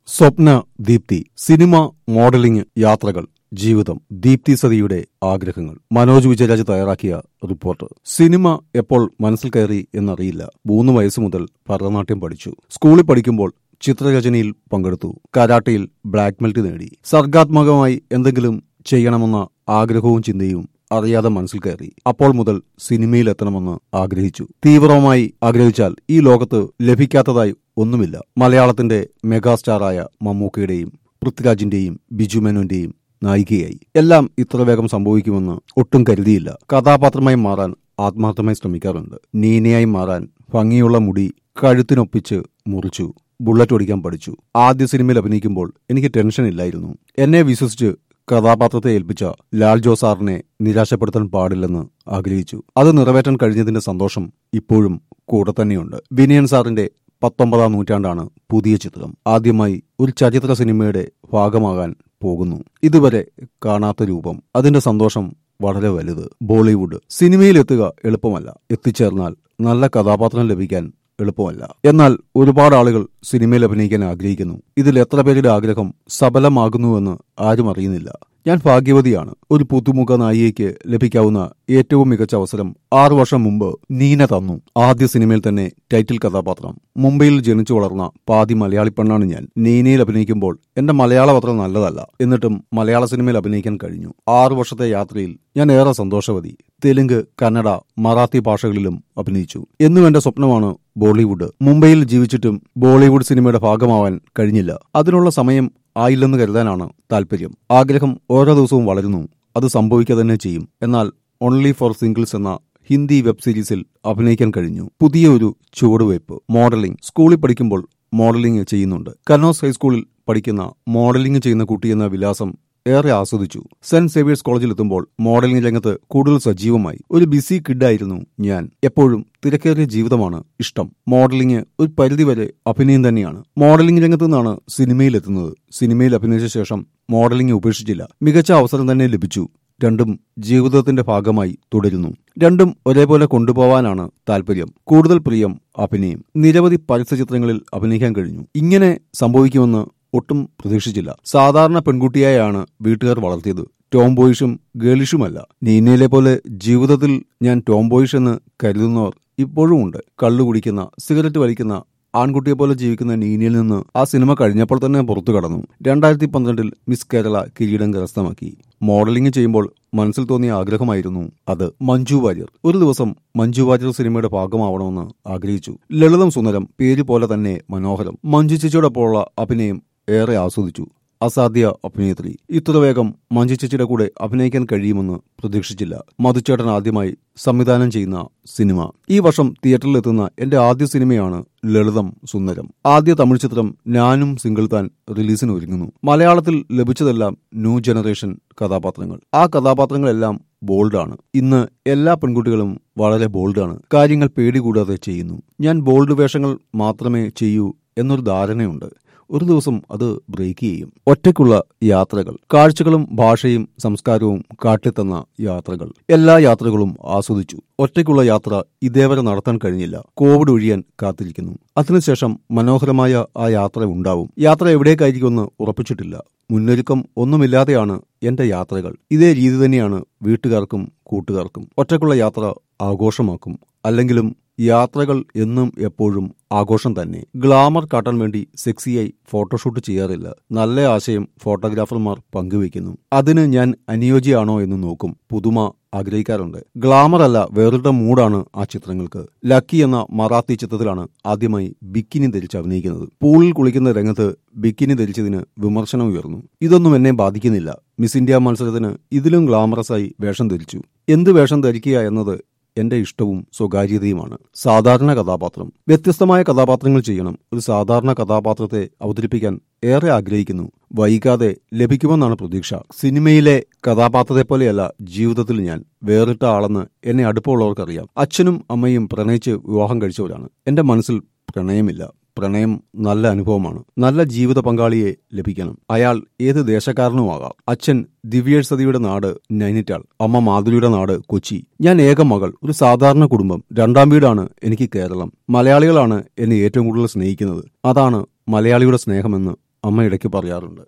സ്വപ്ന Deepthi cinema modelling യാത്രകൾ ജീവിതം ദീപ്തി സതിയുടെ ആഗ്രഹങ്ങൾ മനോജ് വിജയരാജ് തയ്യാറാക്കിയ റിപ്പോർട്ട് സിനിമ എപ്പോൾ മനസ്സിൽ കയറി എന്നറിയില്ല മൂന്ന് വയസ്സ് മുതൽ ഭരതനാട്യം പഠിച്ചു സ്കൂളിൽ പഠിക്കുമ്പോൾ ചിത്രരചനയിൽ പങ്കെടുത്തു കരാട്ടയിൽ ബ്ലാക്ക് ബെൽറ്റ് നേടി സർഗാത്മകമായി എന്തെങ്കിലും ചെയ്യണമെന്ന ആഗ്രഹവും ചിന്തയും അറിയാതെ മനസ്സിൽ കയറി അപ്പോൾ മുതൽ സിനിമയിൽ എത്തണമെന്ന് ആഗ്രഹിച്ചു തീവ്രമായി ആഗ്രഹിച്ചാൽ ഈ ലോകത്ത് ലഭിക്കാത്തതായി ഒന്നുമില്ല മലയാളത്തിന്റെ മെഗാസ്റ്റാറായ മമ്മൂക്കയുടെയും പൃഥ്വിരാജിന്റെയും ബിജു മേനോന്റെയും നായികയായി എല്ലാം ഇത്ര വേഗം സംഭവിക്കുമെന്ന് ഒട്ടും കരുതിയില്ല കഥാപാത്രമായി മാറാൻ ആത്മാർത്ഥമായി ശ്രമിക്കാറുണ്ട് നീനയായി മാറാൻ ഭംഗിയുള്ള മുടി കഴുത്തിനൊപ്പിച്ച് മുറിച്ചു ബുള്ളറ്റ് ഓടിക്കാൻ പഠിച്ചു ആദ്യ സിനിമയിൽ അഭിനയിക്കുമ്പോൾ എനിക്ക് ടെൻഷൻ ഇല്ലായിരുന്നു എന്നെ വിശ്വസിച്ച് കഥാപാത്രത്തെ ഏൽപ്പിച്ച ലാൽ ജോ സാറിനെ നിരാശപ്പെടുത്താൻ പാടില്ലെന്ന് ആഗ്രഹിച്ചു അത് നിറവേറ്റാൻ കഴിഞ്ഞതിന്റെ സന്തോഷം ഇപ്പോഴും കൂടെ തന്നെയുണ്ട് വിനയൻ സാറിന്റെ പത്തൊമ്പതാം നൂറ്റാണ്ടാണ് പുതിയ ചിത്രം ആദ്യമായി ഒരു ചരിത്ര സിനിമയുടെ ഭാഗമാകാൻ പോകുന്നു ഇതുവരെ കാണാത്ത രൂപം അതിന്റെ സന്തോഷം വളരെ വലുത് ബോളിവുഡ് സിനിമയിലെത്തുക എളുപ്പമല്ല എത്തിച്ചേർന്നാൽ നല്ല കഥാപാത്രം ലഭിക്കാൻ എളുപ്പമല്ല എന്നാൽ ഒരുപാട് ആളുകൾ സിനിമയിൽ അഭിനയിക്കാൻ ആഗ്രഹിക്കുന്നു ഇതിൽ എത്ര പേരുടെ ആഗ്രഹം സഫലമാകുന്നുവെന്ന് ആരും അറിയുന്നില്ല ഞാൻ ഭാഗ്യവതിയാണ് ഒരു പുതുമുഖ നായികയ്ക്ക് ലഭിക്കാവുന്ന ഏറ്റവും മികച്ച അവസരം ആറു വർഷം മുമ്പ് നീന തന്നു ആദ്യ സിനിമയിൽ തന്നെ ടൈറ്റിൽ കഥാപാത്രം മുംബൈയിൽ ജനിച്ചു വളർന്ന പാതി മലയാളി പെണ്ണാണ് ഞാൻ നീനയിൽ അഭിനയിക്കുമ്പോൾ എന്റെ മലയാളം അത്ര നല്ലതല്ല എന്നിട്ടും മലയാള സിനിമയിൽ അഭിനയിക്കാൻ കഴിഞ്ഞു ആറു വർഷത്തെ യാത്രയിൽ ഞാൻ ഏറെ സന്തോഷവതി തെലുങ്ക് കന്നഡ മറാത്തി ഭാഷകളിലും അഭിനയിച്ചു എന്നും എന്റെ സ്വപ്നമാണ് ബോളിവുഡ് മുംബൈയിൽ ജീവിച്ചിട്ടും ബോളിവുഡ് സിനിമയുടെ ഭാഗമാവാൻ കഴിഞ്ഞില്ല അതിനുള്ള സമയം ആയില്ലെന്ന് കരുതാനാണ് താല്പര്യം ആഗ്രഹം ഓരോ ദിവസവും വളരുന്നു അത് സംഭവിക്കുക തന്നെ ചെയ്യും എന്നാൽ ഓൺലി ഫോർ സിംഗിൾസ് എന്ന ഹിന്ദി വെബ് സീരീസിൽ അഭിനയിക്കാൻ കഴിഞ്ഞു പുതിയ ഒരു ചുവടുവയ്പ് മോഡലിംഗ് സ്കൂളിൽ പഠിക്കുമ്പോൾ മോഡലിംഗ് ചെയ്യുന്നുണ്ട് കനോസ് ഹൈസ്കൂളിൽ പഠിക്കുന്ന മോഡലിംഗ് ചെയ്യുന്ന കുട്ടി എന്ന വിലാസം ഏറെ ആസ്വദിച്ചു സെന്റ് സേവിയേഴ്സ് കോളേജിൽ എത്തുമ്പോൾ മോഡലിംഗ് രംഗത്ത് കൂടുതൽ സജീവമായി ഒരു ബിസി കിഡായിരുന്നു ഞാൻ എപ്പോഴും തിരക്കേറിയ ജീവിതമാണ് ഇഷ്ടം മോഡലിംഗ് ഒരു പരിധിവരെ അഭിനയം തന്നെയാണ് മോഡലിംഗ് രംഗത്തു നിന്നാണ് സിനിമയിൽ എത്തുന്നത് സിനിമയിൽ അഭിനയിച്ച ശേഷം മോഡലിംഗ് ഉപേക്ഷിച്ചില്ല മികച്ച അവസരം തന്നെ ലഭിച്ചു രണ്ടും ജീവിതത്തിന്റെ ഭാഗമായി തുടരുന്നു രണ്ടും ഒരേപോലെ കൊണ്ടുപോവാനാണ് താല്പര്യം കൂടുതൽ പ്രിയം അഭിനയം നിരവധി പരസ്യചിത്രങ്ങളിൽ അഭിനയിക്കാൻ കഴിഞ്ഞു ഇങ്ങനെ സംഭവിക്കുമെന്ന് ഒട്ടും പ്രതീക്ഷിച്ചില്ല സാധാരണ പെൺകുട്ടിയായാണ് വീട്ടുകാർ വളർത്തിയത് ടോംബോയിഷും ഗേളിഷുമല്ല നീനയിലെ പോലെ ജീവിതത്തിൽ ഞാൻ ടോംബോയിഷ് എന്ന് കരുതുന്നവർ ഇപ്പോഴും ഉണ്ട് കള്ളു കുടിക്കുന്ന സിഗരറ്റ് വലിക്കുന്ന ആൺകുട്ടിയെ പോലെ ജീവിക്കുന്ന നീനിയിൽ നിന്ന് ആ സിനിമ കഴിഞ്ഞപ്പോൾ തന്നെ പുറത്തു കടന്നു രണ്ടായിരത്തി പന്ത്രണ്ടിൽ മിസ് കേരള കിരീടം കരസ്ഥമാക്കി മോഡലിംഗ് ചെയ്യുമ്പോൾ മനസ്സിൽ തോന്നിയ ആഗ്രഹമായിരുന്നു അത് മഞ്ജു വാര്യർ ഒരു ദിവസം മഞ്ജു വാര്യർ സിനിമയുടെ ഭാഗമാവണമെന്ന് ആഗ്രഹിച്ചു ലളിതം സുന്ദരം പേര് പോലെ തന്നെ മനോഹരം മഞ്ജു ചേച്ചിയോടൊപ്പമുള്ള അഭിനയം ഏറെ ആസ്വദിച്ചു അസാധ്യ അഭിനേത്രി ഇത്ര വേഗം മഞ്ജു ചേച്ചിയുടെ കൂടെ അഭിനയിക്കാൻ കഴിയുമെന്ന് പ്രതീക്ഷിച്ചില്ല മധുചേട്ടൻ ആദ്യമായി സംവിധാനം ചെയ്യുന്ന സിനിമ ഈ വർഷം തിയേറ്ററിലെത്തുന്ന എന്റെ ആദ്യ സിനിമയാണ് ലളിതം സുന്ദരം ആദ്യ തമിഴ് ചിത്രം ഞാനും സിംഗിൾ താൻ റിലീസിന് ഒരുങ്ങുന്നു മലയാളത്തിൽ ലഭിച്ചതെല്ലാം ന്യൂ ജനറേഷൻ കഥാപാത്രങ്ങൾ ആ കഥാപാത്രങ്ങളെല്ലാം ബോൾഡാണ് ഇന്ന് എല്ലാ പെൺകുട്ടികളും വളരെ ബോൾഡാണ് കാര്യങ്ങൾ പേടികൂടാതെ ചെയ്യുന്നു ഞാൻ ബോൾഡ് വേഷങ്ങൾ മാത്രമേ ചെയ്യൂ എന്നൊരു ധാരണയുണ്ട് ഒരു ദിവസം അത് ബ്രേക്ക് ചെയ്യും ഒറ്റയ്ക്കുള്ള യാത്രകൾ കാഴ്ചകളും ഭാഷയും സംസ്കാരവും കാട്ടിത്തന്ന യാത്രകൾ എല്ലാ യാത്രകളും ആസ്വദിച്ചു ഒറ്റയ്ക്കുള്ള യാത്ര ഇതേവരെ നടത്താൻ കഴിഞ്ഞില്ല കോവിഡ് ഒഴിയാൻ കാത്തിരിക്കുന്നു അതിനുശേഷം മനോഹരമായ ആ യാത്ര ഉണ്ടാവും യാത്ര എവിടേക്കായിരിക്കുമെന്ന് ഉറപ്പിച്ചിട്ടില്ല മുന്നൊരുക്കം ഒന്നുമില്ലാതെയാണ് എന്റെ യാത്രകൾ ഇതേ രീതി തന്നെയാണ് വീട്ടുകാർക്കും കൂട്ടുകാർക്കും ഒറ്റയ്ക്കുള്ള യാത്ര ആഘോഷമാക്കും അല്ലെങ്കിലും യാത്രകൾ എന്നും എപ്പോഴും ആഘോഷം തന്നെ ഗ്ലാമർ കാട്ടാൻ വേണ്ടി സെക്സിയായി ഫോട്ടോഷൂട്ട് ചെയ്യാറില്ല നല്ല ആശയം ഫോട്ടോഗ്രാഫർമാർ പങ്കുവയ്ക്കുന്നു അതിന് ഞാൻ അനുയോജ്യമാണോ എന്ന് നോക്കും പുതുമ ആഗ്രഹിക്കാറുണ്ട് ഗ്ലാമർ അല്ല വേറിട്ട മൂഡാണ് ആ ചിത്രങ്ങൾക്ക് ലക്കി എന്ന മറാത്തി ചിത്രത്തിലാണ് ആദ്യമായി ബിക്കിനി ധരിച്ച് അഭിനയിക്കുന്നത് പൂളിൽ കുളിക്കുന്ന രംഗത്ത് ബിക്കിനി ധരിച്ചതിന് വിമർശനം ഉയർന്നു ഇതൊന്നും എന്നെ ബാധിക്കുന്നില്ല മിസ് ഇന്ത്യ മത്സരത്തിന് ഇതിലും ഗ്ലാമറസായി വേഷം ധരിച്ചു എന്ത് വേഷം ധരിക്കുക എന്നത് എന്റെ ഇഷ്ടവും സ്വകാര്യതയുമാണ് സാധാരണ കഥാപാത്രം വ്യത്യസ്തമായ കഥാപാത്രങ്ങൾ ചെയ്യണം ഒരു സാധാരണ കഥാപാത്രത്തെ അവതരിപ്പിക്കാൻ ഏറെ ആഗ്രഹിക്കുന്നു വൈകാതെ ലഭിക്കുമെന്നാണ് പ്രതീക്ഷ സിനിമയിലെ കഥാപാത്രത്തെ പോലെയല്ല ജീവിതത്തിൽ ഞാൻ വേറിട്ട ആളെന്ന് എന്നെ അടുപ്പമുള്ളവർക്കറിയാം അച്ഛനും അമ്മയും പ്രണയിച്ച് വിവാഹം കഴിച്ചവരാണ് എന്റെ മനസ്സിൽ പ്രണയമില്ല പ്രണയം നല്ല അനുഭവമാണ് നല്ല ജീവിത പങ്കാളിയെ ലഭിക്കണം അയാൾ ഏത് ദേശക്കാരനുമാകാം അച്ഛൻ ദിവ്യേഷ് സതിയുടെ നാട് നൈനിറ്റാൾ അമ്മ മാധുരിയുടെ നാട് കൊച്ചി ഞാൻ ഏക മകൾ ഒരു സാധാരണ കുടുംബം രണ്ടാം വീടാണ് എനിക്ക് കേരളം മലയാളികളാണ് എന്നെ ഏറ്റവും കൂടുതൽ സ്നേഹിക്കുന്നത് അതാണ് മലയാളിയുടെ സ്നേഹമെന്ന് അമ്മ ഇടയ്ക്ക് പറയാറുണ്ട്